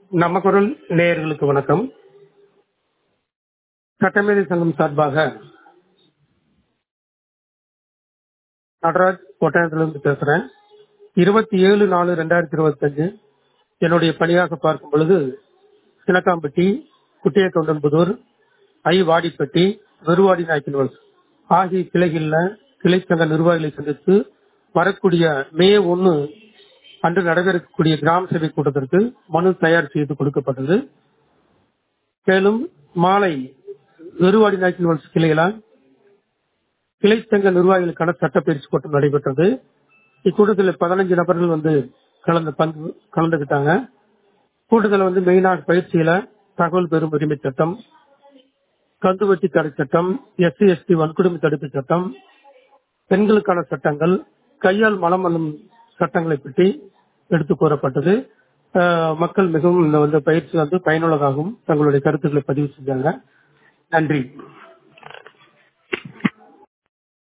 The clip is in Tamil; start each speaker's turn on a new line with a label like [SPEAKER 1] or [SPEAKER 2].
[SPEAKER 1] நம்ம குரல் நேயர்களுக்கு வணக்கம் சட்டமேதை சங்கம் சார்பாக நடராஜ் ஒட்டயத்திலிருந்து பேசுறேன் இருபத்தி ஏழு நாலு ரெண்டாயிரத்தி இருபத்தஞ்சு என்னுடைய பணியாக பார்க்கும் பொழுது சினக்காம்பட்டி குட்டியத்தொண்டன்புதூர் ஐ வாடிப்பட்டி வெறுவாடி நாய்க்கின்வல்ஸ் ஆகிய கிளைகளில் கிளைச்சங்க நிர்வாகிகளை சந்தித்து வரக்கூடிய மே ஒன்னு அன்று நடைபெறக்கூடிய கிராம சபை கூட்டத்திற்கு மனு தயார் செய்து கொடுக்கப்பட்டது மேலும் மாலை வெறுவாடி நாய்க்கின்வல்ஸ் கிளைகளால் கிளைச்சங்க நிர்வாகிகளுக்கான சட்டப்பயிற்சி கூட்டம் நடைபெற்றது இக்கூட்டத்தில் பதினஞ்சு நபர்கள் வந்து கலந்து பங்கு கலந்துக்கிட்டாங்க கூட்டத்தில் வந்து மெயினாக பயிற்சியில தகவல் பெறும் உரிமை சட்டம் கந்துவட்டி தடை சட்டம் எஸ்சி எஸ்டி வன்கொடுமை தடுப்பு சட்டம் பெண்களுக்கான சட்டங்கள் கையால் மலம் அள்ளும் சட்டங்களை பற்றி எடுத்து கூறப்பட்டது அஹ், மக்கள் மிகவும் இந்த வந்து பயிற்சி வந்து பயனுள்ளதாகவும் தங்களுடைய கருத்துக்களை பதிவு செஞ்சாங்க நன்றி